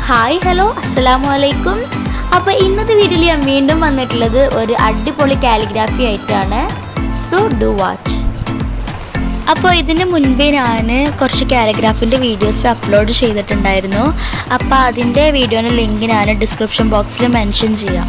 hi hello അസ്സലാമു അലൈക്കും അപ്പോൾ ഇന്നത്തെ വീഡിയോയിൽ ഞാൻ വീണ്ടും വന്നിട്ടുള്ളത് ഒരു അടിപൊളി കാലിഗ്രാഫി ആയിട്ടാണ് സോ ഡു വാച്ച് അപ്പോൾ ഇതിന് മുൻപേ ഞാൻ കുറച്ച് കാലിഗ്രാഫിൻ്റെ വീഡിയോസ് അപ്ലോഡ് ചെയ്തിട്ടുണ്ടായിരുന്നു അപ്പോൾ അതിൻ്റെ വീഡിയോയുടെ ലിങ്ക് ഞാൻ ഡിസ്ക്രിപ്ഷൻ ബോക്സിൽ മെൻഷൻ ചെയ്യാം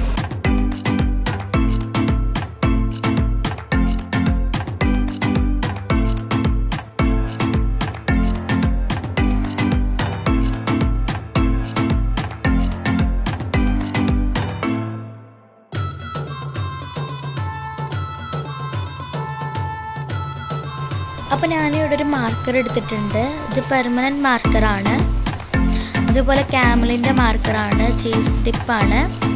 അപ്പോൾ ഞാനിവിടെ ഒരു മാർക്കർ എടുത്തിട്ടുണ്ട് ഇത് പെർമനൻറ്റ് മാർക്കറാണ് അതുപോലെ ക്യാമലിൻ്റെ മാർക്കറാണ് ചീസ് ടിപ്പാണ്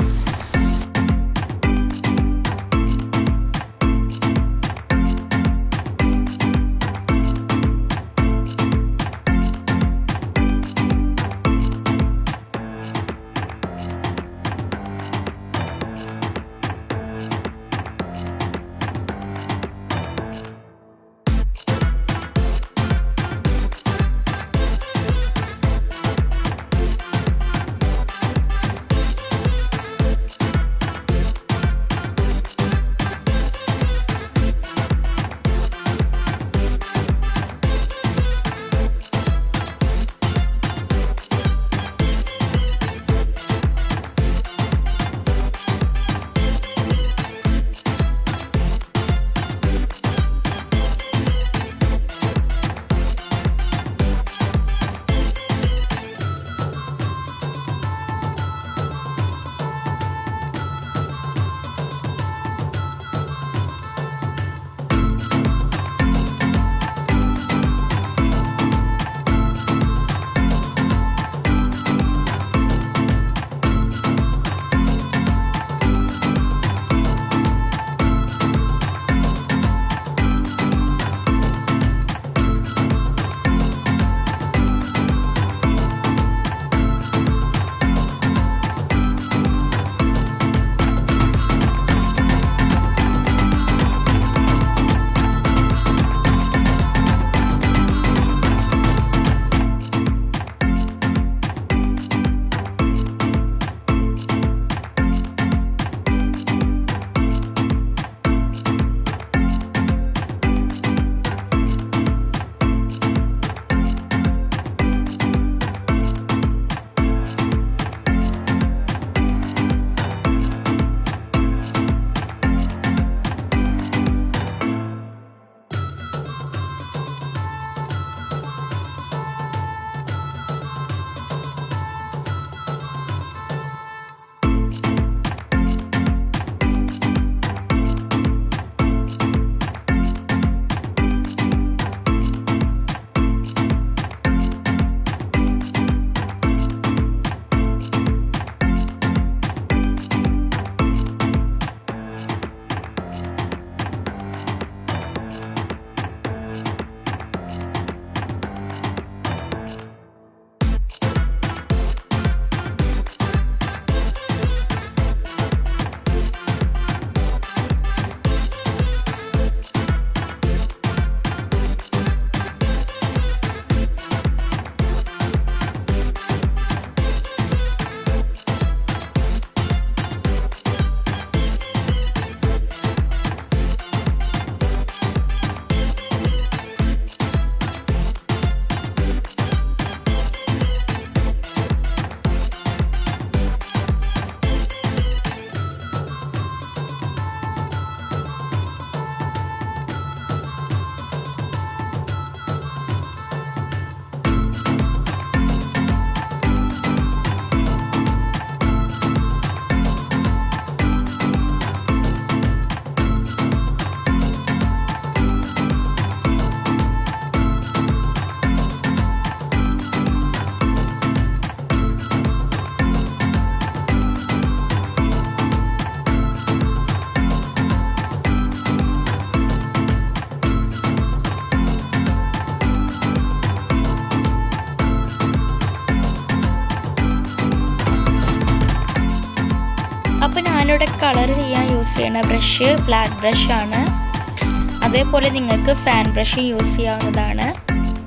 അപ്പോൾ ഞാനിവിടെ കളർ ചെയ്യാൻ യൂസ് ചെയ്യുന്ന ബ്രഷ് ബ്ലാക്ക് ബ്രഷ് ആണ് അതേപോലെ നിങ്ങൾക്ക് ഫാൻ ബ്രഷ് യൂസ് ചെയ്യാവുന്നതാണ്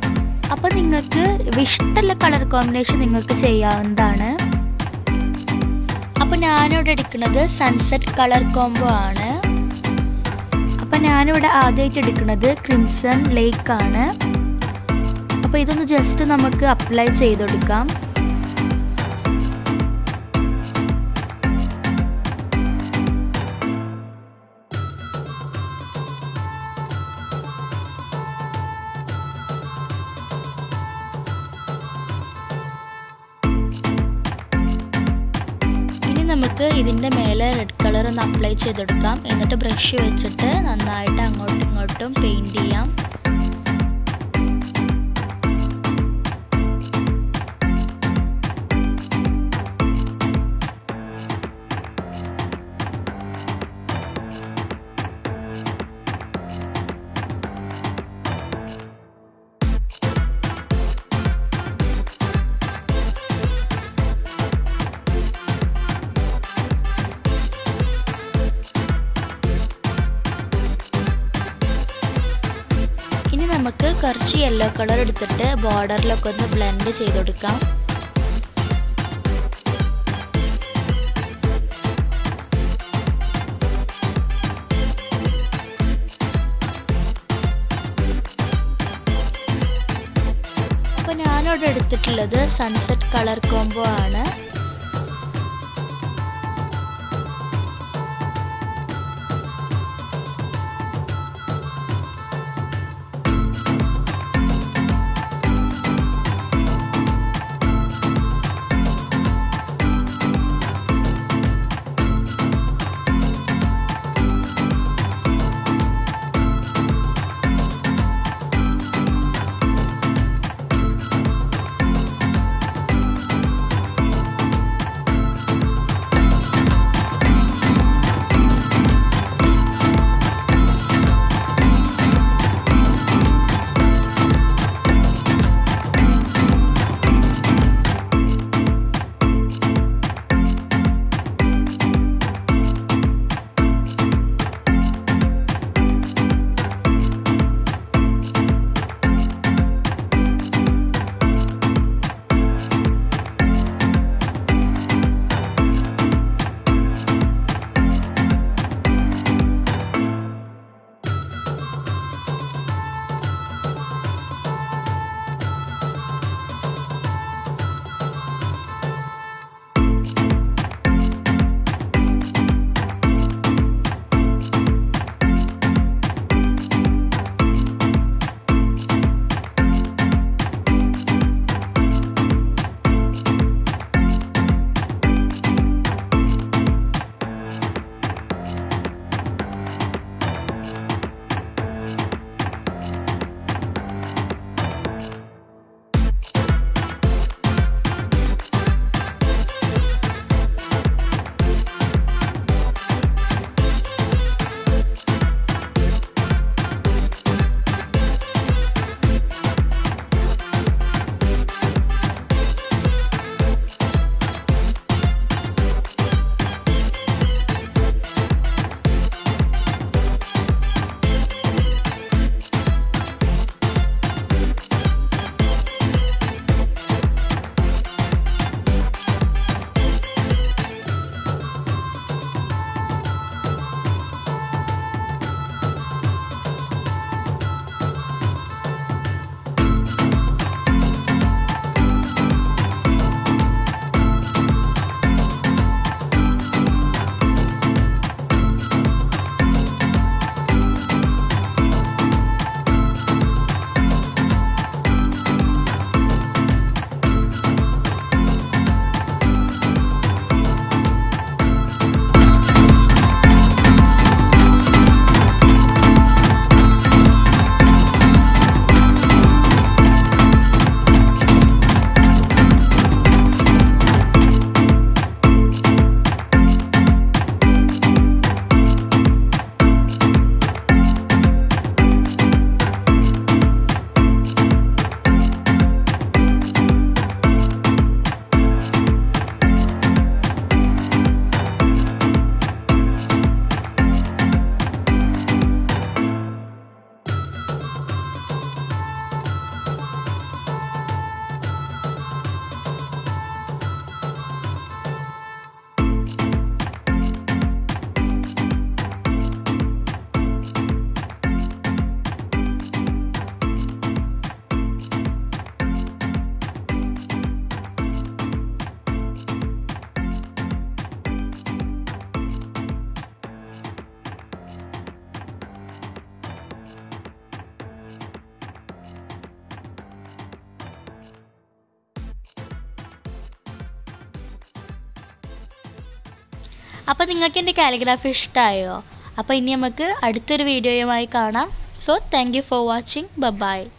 അപ്പോൾ നിങ്ങൾക്ക് ഇഷ്ടമുള്ള കളർ കോമ്പിനേഷൻ നിങ്ങൾക്ക് ചെയ്യാവുന്നതാണ് അപ്പോൾ ഞാനിവിടെ എടുക്കുന്നത് സൺസെറ്റ് കളർ കോംബോ ആണ് അപ്പോൾ ഞാനിവിടെ ആദ്യമായിട്ട് എടുക്കുന്നത് ക്രിംസൺ ലേക്ക് ആണ് അപ്പോൾ ഇതൊന്ന് ജസ്റ്റ് നമുക്ക് അപ്ലൈ ചെയ്തെടുക്കാം ഇനി നമുക്ക് ഇതിൻ്റെ മേലെ റെഡ് കളർ ഒന്ന് അപ്ലൈ ചെയ്തെടുക്കാം എന്നിട്ട് ബ്രഷ് വെച്ചിട്ട് നന്നായിട്ട് അങ്ങോട്ടും ഇങ്ങോട്ടും പെയിൻറ് ചെയ്യാം ഇനി നമുക്ക് കുറച്ച് യെല്ലോ കളർ എടുത്തിട്ട് ബോർഡറിലൊക്കെ ഒന്ന് ബ്ലെൻഡ് ചെയ്ത് കൊടുക്കാം അപ്പോൾ ഞാനിവിടെ എടുത്തിട്ടുള്ളത് സൺസെറ്റ് കളർ കോംബോ ആണ് അപ്പോൾ നിങ്ങൾക്ക് എൻ്റെ കാലിഗ്രാഫി ഇഷ്ടമായോ അപ്പോൾ ഇനി നമുക്ക് അടുത്തൊരു വീഡിയോയുമായി കാണാം so thank you for watching by